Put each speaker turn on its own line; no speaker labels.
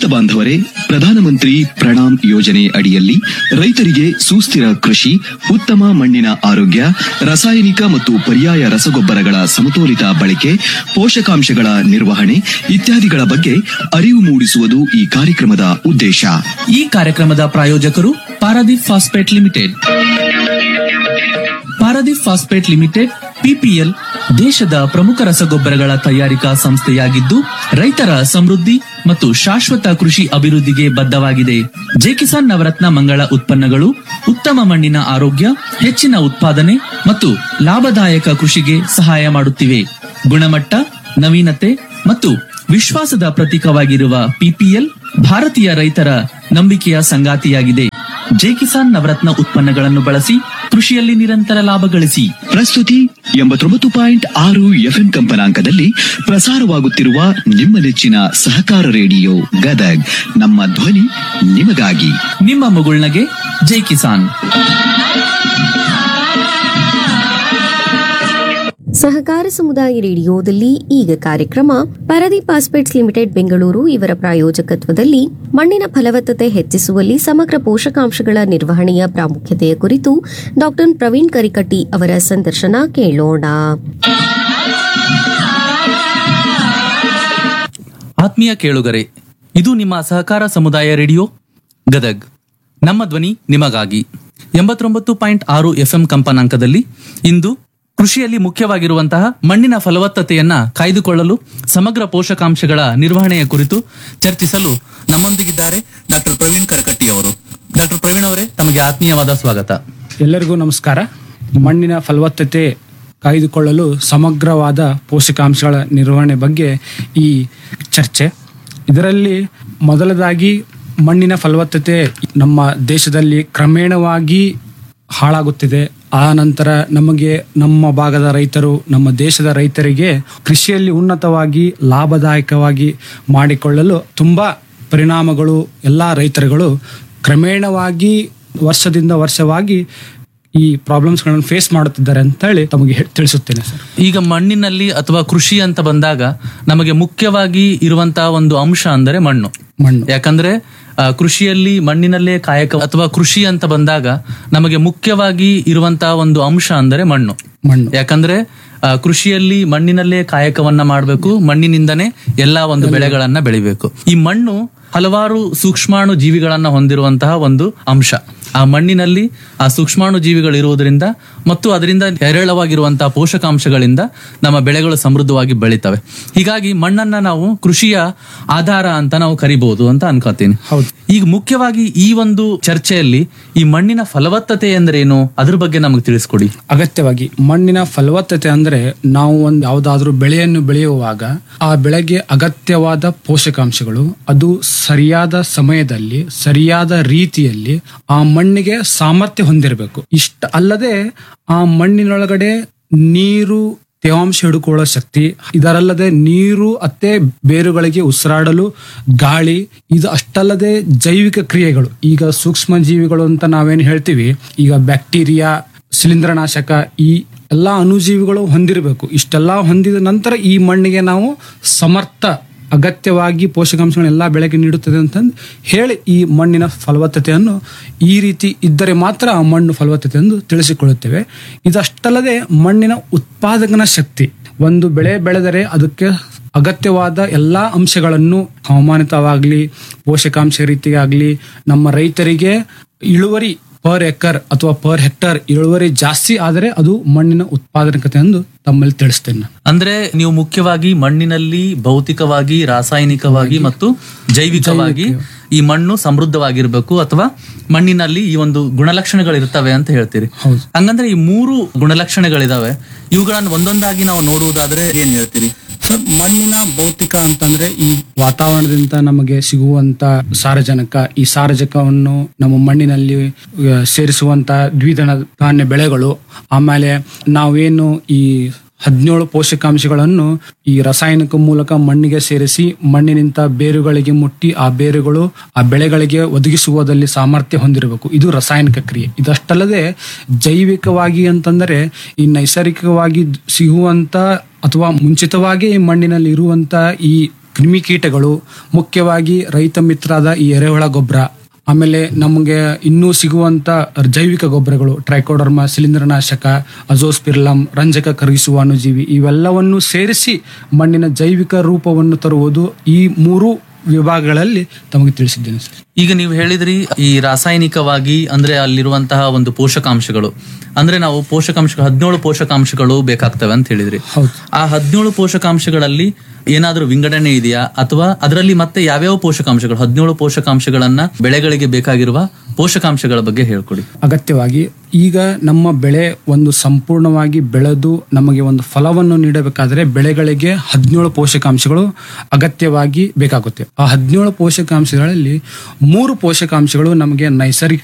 ರೈತ ಬಾಂಧವರೇ ಪ್ರಧಾನಮಂತ್ರಿ ಪ್ರಣಾಮ್ ಯೋಜನೆ ಅಡಿಯಲ್ಲಿ ರೈತರಿಗೆ ಸುಸ್ಥಿರ ಕೃಷಿ ಉತ್ತಮ ಮಣ್ಣಿನ ಆರೋಗ್ಯ ರಾಸಾಯನಿಕ ಮತ್ತು ಪರ್ಯಾಯ ರಸಗೊಬ್ಬರಗಳ ಸಮತೋಲಿತ ಬಳಕೆ ಪೋಷಕಾಂಶಗಳ ನಿರ್ವಹಣೆ ಇತ್ಯಾದಿಗಳ ಬಗ್ಗೆ ಅರಿವು ಮೂಡಿಸುವುದು ಈ ಕಾರ್ಯಕ್ರಮದ ಉದ್ದೇಶ
ಈ ಕಾರ್ಯಕ್ರಮದ ಪ್ರಾಯೋಜಕರು Paradeep phosphate limited Paradeep phosphate limited PPL ದೇಶದ ಪ್ರಮುಖ ರಸಗೊಬ್ಬರಗಳ ತಯಾರಿಕಾ ಸಂಸ್ಥೆಯಾಗಿದ್ದು ರೈತರ ಸಮೃದ್ಧಿ ಮತ್ತು ಶಾಶ್ವತ ಕೃಷಿ ಅಭಿವೃದ್ಧಿಗೆ ಬದ್ಧವಾಗಿದೆ ಜೆಕಿಸಾನ್ ನವರತ್ನ ಮಂಗಳ ಉತ್ಪನ್ನಗಳು ಉತ್ತಮ ಮಣ್ಣಿನ ಆರೋಗ್ಯ ಹೆಚ್ಚಿನ ಉತ್ಪಾದನೆ ಮತ್ತು ಲಾಭದಾಯಕ ಕೃಷಿಗೆ ಸಹಾಯ ಮಾಡುತ್ತಿವೆ ಗುಣಮಟ್ಟ ನವೀನತೆ ಮತ್ತು ವಿಶ್ವಾಸದ ಪ್ರತೀಕವಾಗಿರುವ ಪಿಪಿಎಲ್ ಭಾರತೀಯ ರೈತರ ನಂಬಿಕೆಯ ಸಂಗಾತಿಯಾಗಿದೆ ಜೆ ಕಿಸಾನ್ ನವರತ್ನ ಉತ್ಪನ್ನಗಳನ್ನು ಬಳಸಿ ಕೃಷಿಯಲ್ಲಿ ನಿರಂತರ ಲಾಭ ಗಳಿಸಿ
ಪ್ರಸ್ತುತಿ ಎಂಬತ್ತೊಂಬತ್ತು ಪಾಯಿಂಟ್ ಆರು ಎಫ್ಎಂ ಕಂಪನಾಂಕದಲ್ಲಿ ಪ್ರಸಾರವಾಗುತ್ತಿರುವ ನಿಮ್ಮ ನೆಚ್ಚಿನ ಸಹಕಾರ ರೇಡಿಯೋ ಗದಗ್ ನಮ್ಮ ಧ್ವನಿ ನಿಮಗಾಗಿ
ನಿಮ್ಮ ಮುಗುಳ್ನಗೆ ಜೈ ಕಿಸಾನ್
ಸಹಕಾರ ಸಮುದಾಯ ರೇಡಿಯೋದಲ್ಲಿ ಈಗ ಕಾರ್ಯಕ್ರಮ ಪಾರದೀಪ್ ಪಾಸ್ಪೇಟ್ಸ್ ಲಿಮಿಟೆಡ್ ಬೆಂಗಳೂರು ಇವರ ಪ್ರಾಯೋಜಕತ್ವದಲ್ಲಿ ಮಣ್ಣಿನ ಫಲವತ್ತತೆ ಹೆಚ್ಚಿಸುವಲ್ಲಿ ಸಮಗ್ರ ಪೋಷಕಾಂಶಗಳ ನಿರ್ವಹಣೆಯ ಪ್ರಾಮುಖ್ಯತೆಯ ಕುರಿತು ಡಾಕ್ಟರ್ ಪ್ರವೀಣ್ ಕರಿಕಟ್ಟಿ ಅವರ ಸಂದರ್ಶನ ಕೇಳೋಣ
ಆತ್ಮೀಯ ಕೇಳುಗರೆ ಇದು ನಿಮ್ಮ ಸಹಕಾರ ಸಮುದಾಯ ರೇಡಿಯೋ ಗದಗ್ ನಮ್ಮ ಧ್ವನಿ ನಿಮಗಾಗಿ ಎಂಬತ್ತೊಂಬತ್ತು ಪಾಯಿಂಟ್ ಆರು ಎಫ್ಎಂ ಕಂಪನಾಂಕದಲ್ಲಿ ಇಂದು ಕೃಷಿಯಲ್ಲಿ ಮುಖ್ಯವಾಗಿರುವಂತಹ ಮಣ್ಣಿನ ಫಲವತ್ತತೆಯನ್ನ ಕಾಯ್ದುಕೊಳ್ಳಲು ಸಮಗ್ರ ಪೋಷಕಾಂಶಗಳ ನಿರ್ವಹಣೆಯ ಕುರಿತು ಚರ್ಚಿಸಲು ನಮ್ಮೊಂದಿಗಿದ್ದಾರೆ ಡಾಕ್ಟರ್ ಪ್ರವೀಣ್ ಕರಕಟ್ಟಿ ಅವರು ಡಾಕ್ಟರ್ ಪ್ರವೀಣ್ ಅವರೇ ತಮಗೆ ಆತ್ಮೀಯವಾದ ಸ್ವಾಗತ
ಎಲ್ಲರಿಗೂ ನಮಸ್ಕಾರ ಮಣ್ಣಿನ ಫಲವತ್ತತೆ ಕಾಯ್ದುಕೊಳ್ಳಲು ಸಮಗ್ರವಾದ ಪೋಷಕಾಂಶಗಳ ನಿರ್ವಹಣೆ ಬಗ್ಗೆ ಈ ಚರ್ಚೆ ಇದರಲ್ಲಿ ಮೊದಲದಾಗಿ ಮಣ್ಣಿನ ಫಲವತ್ತತೆ ನಮ್ಮ ದೇಶದಲ್ಲಿ ಕ್ರಮೇಣವಾಗಿ ಹಾಳಾಗುತ್ತಿದೆ ಆ ನಂತರ ನಮಗೆ ನಮ್ಮ ಭಾಗದ ರೈತರು ನಮ್ಮ ದೇಶದ ರೈತರಿಗೆ ಕೃಷಿಯಲ್ಲಿ ಉನ್ನತವಾಗಿ ಲಾಭದಾಯಕವಾಗಿ ಮಾಡಿಕೊಳ್ಳಲು ತುಂಬಾ ಪರಿಣಾಮಗಳು ಎಲ್ಲ ರೈತರುಗಳು ಕ್ರಮೇಣವಾಗಿ ವರ್ಷದಿಂದ ವರ್ಷವಾಗಿ ಈ ಪ್ರಾಬ್ಲಮ್ಸ್ಗಳನ್ನು ಫೇಸ್ ಮಾಡುತ್ತಿದ್ದಾರೆ ಅಂತ ಹೇಳಿ ತಮಗೆ ಹೇ- ತಿಳಿಸುತ್ತೇನೆ ಸರ್
ಈಗ ಮಣ್ಣಿನಲ್ಲಿ ಅಥವಾ ಕೃಷಿ ಅಂತ ಬಂದಾಗ ನಮಗೆ ಮುಖ್ಯವಾಗಿ ಇರುವಂತಹ ಒಂದು ಅಂಶ ಅಂದರೆ ಮಣ್ಣು
ಮಣ್ಣು
ಯಾಕಂದ್ರೆ ಆ, ಕೃಷಿಯಲ್ಲಿ ಮಣ್ಣಿನಲ್ಲೇ ಕಾಯಕ ಅಥವಾ ಕೃಷಿ ಅಂತ ಬಂದಾಗ ನಮಗೆ ಮುಖ್ಯವಾಗಿ ಇರುವಂತಹ ಒಂದು ಅಂಶ ಅಂದರೆ ಮಣ್ಣು
ಮಣ್ಣು
ಯಾಕಂದ್ರೆ ಆ, ಕೃಷಿಯಲ್ಲಿ ಮಣ್ಣಿನಲ್ಲೇ ಕಾಯಕವನ್ನ ಮಾಡಬೇಕು ಮಣ್ಣಿನಿಂದನೇ ಎಲ್ಲಾ ಒಂದು ಬೆಳೆಗಳನ್ನ ಬೆಳಿಬೇಕು ಈ ಮಣ್ಣು ಹಲವಾರು ಸೂಕ್ಷ್ಮಾಣು ಜೀವಿಗಳನ್ನ ಹೊಂದಿರುವಂತಹ ಒಂದು ಅಂಶ ಆ ಮಣ್ಣಿನಲ್ಲಿ ಆ ಸೂಕ್ಷ್ಮಾಣು ಜೀವಿಗಳು ಇರುವುದರಿಂದ ಮತ್ತು ಅದರಿಂದ ಹೇರಳವಾಗಿರುವಂತಹ ಪೋಷಕಾಂಶಗಳಿಂದ ನಮ್ಮ ಬೆಳೆಗಳು ಸಮೃದ್ಧವಾಗಿ ಬೆಳಿತವೆ ಹೀಗಾಗಿ ಮಣ್ಣನ್ನ ನಾವು ಕೃಷಿಯ ಆಧಾರ ಅಂತ ನಾವು ಕರಿಬಹುದು ಅಂತ ಅನ್ಕೋತೀನಿ
ಹೌದು.
ಈಗ ಮುಖ್ಯವಾಗಿ ಈ ಒಂದು ಚರ್ಚೆಯಲ್ಲಿ ಈ ಮಣ್ಣಿನ ಫಲವತ್ತತೆ ಎಂದರೇನು ಅದ್ರ ಬಗ್ಗೆ ನಮಗೆ ತಿಳಿಸ್ಕೊಡಿ
ಅಗತ್ಯವಾಗಿ ಮಣ್ಣಿನ ಫಲವತ್ತತೆ ಅಂದ್ರೆ ನಾವು ಒಂದು ಯಾವುದಾದ್ರೂ ಬೆಳೆಯನ್ನು ಬೆಳೆಯುವಾಗ ಆ ಬೆಳೆಗೆ ಅಗತ್ಯವಾದ ಪೋಷಕಾಂಶಗಳು ಅದು ಸರಿಯಾದ ಸಮಯದಲ್ಲಿ ಸರಿಯಾದ ರೀತಿಯಲ್ಲಿ ಆ ಮಣ್ಣಿಗೆ ಸಾಮರ್ಥ್ಯ ಹೊಂದಿರಬೇಕು ಇಷ್ಟ ಅಲ್ಲದೆ ಆ ಮಣ್ಣಿನೊಳಗಡೆ ನೀರು ತೇವಾಂಶ ಹಿಡ್ಕೊಳ್ಳೋ ಶಕ್ತಿ ಇದರಲ್ಲದೆ ನೀರು ಅತ್ತೆ ಬೇರುಗಳಿಗೆ ಉಸಿರಾಡಲು ಗಾಳಿ ಇದು ಅಷ್ಟಲ್ಲದೆ ಜೈವಿಕ ಕ್ರಿಯೆಗಳು ಈಗ ಸೂಕ್ಷ್ಮ ಜೀವಿಗಳು ಅಂತ ನಾವೇನು ಹೇಳ್ತೀವಿ ಈಗ ಬ್ಯಾಕ್ಟೀರಿಯಾ ಶಿಲೀಂಧ್ರನಾಶಕ ಈ ಎಲ್ಲಾ ಅಣುಜೀವಿಗಳು ಹೊಂದಿರಬೇಕು ಇಷ್ಟೆಲ್ಲ ಹೊಂದಿದ ನಂತರ ಈ ಮಣ್ಣಿಗೆ ನಾವು ಸಮರ್ಥ ಅಗತ್ಯವಾಗಿ ಪೋಷಕಾಂಶಗಳನ್ನೆಲ್ಲ ಬೆಳೆಗೆ ನೀಡುತ್ತದೆ ಅಂತಂದು ಹೇಳಿ ಈ ಮಣ್ಣಿನ ಫಲವತ್ತತೆಯನ್ನು ಈ ರೀತಿ ಇದ್ದರೆ ಮಾತ್ರ ಆ ಮಣ್ಣು ಫಲವತ್ತತೆ ಎಂದು ತಿಳಿಸಿಕೊಳ್ಳುತ್ತೇವೆ ಇದಷ್ಟಲ್ಲದೆ ಮಣ್ಣಿನ ಉತ್ಪಾದಕನ ಶಕ್ತಿ ಒಂದು ಬೆಳೆ ಬೆಳೆದರೆ ಅದಕ್ಕೆ ಅಗತ್ಯವಾದ ಎಲ್ಲಾ ಅಂಶಗಳನ್ನು ಹವಾಮಾನಿತವಾಗಲಿ ಪೋಷಕಾಂಶ ರೀತಿಯಾಗಲಿ ನಮ್ಮ ರೈತರಿಗೆ ಇಳುವರಿ ಪರ್ ಎಕರ್ ಅಥವಾ ಪರ್ ಹೆಕ್ಟರ್ ಇಳುವರಿ ಜಾಸ್ತಿ ಆದರೆ ಅದು ಮಣ್ಣಿನ ಉತ್ಪಾದಕತೆ ಎಂದು ತಮ್ಮಲ್ಲಿ ತಿಳಿಸ್ತೇನೆ ನಾನು.
ಅಂದ್ರೆ ನೀವು ಮುಖ್ಯವಾಗಿ ಮಣ್ಣಿನಲ್ಲಿ ಭೌತಿಕವಾಗಿ ರಾಸಾಯನಿಕವಾಗಿ ಮತ್ತು ಜೈವಿಕವಾಗಿ ಈ ಮಣ್ಣು ಸಮೃದ್ಧವಾಗಿರ್ಬೇಕು ಅಥವಾ ಮಣ್ಣಿನಲ್ಲಿ ಈ ಒಂದು ಗುಣಲಕ್ಷಣಗಳು ಇರ್ತವೆ ಅಂತ ಹೇಳ್ತೀರಿ
ಹೌದು.
ಹಂಗಂದ್ರೆ ಈ ಮೂರು ಗುಣಲಕ್ಷಣಗಳಿದಾವೆ ಇವುಗಳನ್ನು ಒಂದೊಂದಾಗಿ ನಾವು ನೋಡುವುದಾದ್ರೆ ಏನ್ ಹೇಳ್ತೀರಿ
ಸರ್ ಮಣ್ಣಿನ ಭೌತಿಕ ಅಂತಂದ್ರೆ ಈ ವಾತಾವರಣದಿಂದ ನಮಗೆ ಸಿಗುವಂತ ಸಾರಜನಕ ಈ ಸಾರಜನಕವನ್ನು ನಮ್ಮ ಮಣ್ಣಿನಲ್ಲಿ ಆ, ಸೇರಿಸುವಂತ ದ್ವಿದಳ ಧಾನ್ಯ ಬೆಳೆಗಳು ಆಮೇಲೆ ನಾವೇನು ಈ ಹದಿನೇಳು ಪೋಷಕಾಂಶಗಳನ್ನು ಈ ರಾಸಾಯನಿಕ ಮೂಲಕ ಮಣ್ಣಿಗೆ ಸೇರಿಸಿ ಮಣ್ಣಿನಿಂದ ಬೇರುಗಳಿಗೆ ಮುಟ್ಟಿ ಆ ಬೇರುಗಳು ಆ ಬೆಳೆಗಳಿಗೆ ಒದಗಿಸುವುದರಲ್ಲಿ ಸಾಮರ್ಥ್ಯ ಹೊಂದಿರಬೇಕು ಇದು ರಾಸಾಯನಿಕ ಕ್ರಿಯೆ ಇದಷ್ಟಲ್ಲದೆ ಜೈವಿಕವಾಗಿ ಅಂತಂದರೆ ಈ ನೈಸರ್ಗಿಕವಾಗಿ ಸಿಗುವಂತ ಅಥವಾ ಮುಂಚಿತವಾಗಿ ಈ ಮಣ್ಣಿನಲ್ಲಿ ಇರುವಂತ ಈ ಕ್ರಿಮಿಕೀಟಗಳು ಮುಖ್ಯವಾಗಿ ರೈತ ಮಿತ್ರಾದ ಈ ಎರೆಹುಳ ಗೊಬ್ಬರ ಆಮೇಲೆ ನಮಗೆ ಇನ್ನೂ ಸಿಗುವಂತ ಜೈವಿಕ ಗೊಬ್ಬರಗಳು ಟ್ರೈಕೋಡರ್ಮ ಶಿಲೀಂಧ್ರನಾಶಕ ಅಜೋಸ್ಪಿರ್ಲಮ್ ರಂಜಕ ಕರಗಿಸುವ ಅಣುಜೀವಿ ಇವೆಲ್ಲವನ್ನು ಸೇರಿಸಿ ಮಣ್ಣಿನ ಜೈವಿಕ ರೂಪವನ್ನು ತರುವುದು ಈ ಮೂರು ವಿಭಾಗಗಳಲ್ಲಿ ತಮಗೆ ತಿಳಿಸಿದ್ದೇನೆ ಸರ್
ಈಗ ನೀವು ಹೇಳಿದ್ರಿ ಈ ರಾಸಾಯನಿಕವಾಗಿ ಅಂದ್ರೆ ಅಲ್ಲಿರುವಂತಹ ಒಂದು ಪೋಷಕಾಂಶಗಳು ಅಂದ್ರೆ ನಾವು ಪೋಷಕಾಂಶ ಹದಿನೇಳು ಪೋಷಕಾಂಶಗಳು ಬೇಕಾಗ್ತವೆ ಅಂತ ಹೇಳಿದ್ರಿ
ಹೌದು.
ಆ ಹದಿನೇಳು ಪೋಷಕಾಂಶಗಳಲ್ಲಿ ಏನಾದ್ರೂ ವಿಂಗಡಣೆ ಇದೆಯಾ ಅಥವಾ ಅದರಲ್ಲಿ ಮತ್ತೆ ಯಾವ್ಯಾವ ಪೋಷಕಾಂಶಗಳು ಹದಿನೇಳು ಪೋಷಕಾಂಶಗಳನ್ನ ಬೆಳೆಗಳಿಗೆ ಬೇಕಾಗಿರುವ ಪೋಷಕಾಂಶಗಳ ಬಗ್ಗೆ ಹೇಳ್ಕೊಡಿ
ಅಗತ್ಯವಾಗಿ ಈಗ ನಮ್ಮ ಬೆಳೆ ಒಂದು ಸಂಪೂರ್ಣವಾಗಿ ಬೆಳೆದು ನಮಗೆ ಒಂದು ಫಲವನ್ನು ನೀಡಬೇಕಾದರೆ ಬೆಳೆಗಳಿಗೆ ಹದಿನೇಳು ಪೋಷಕಾಂಶಗಳು ಅಗತ್ಯವಾಗಿ ಬೇಕಾಗುತ್ತೆ ಆ ಹದಿನೇಳು ಪೋಷಕಾಂಶಗಳಲ್ಲಿ ಮೂರು ಪೋಷಕಾಂಶಗಳು ನಮಗೆ ನೈಸರ್ಗಿಕ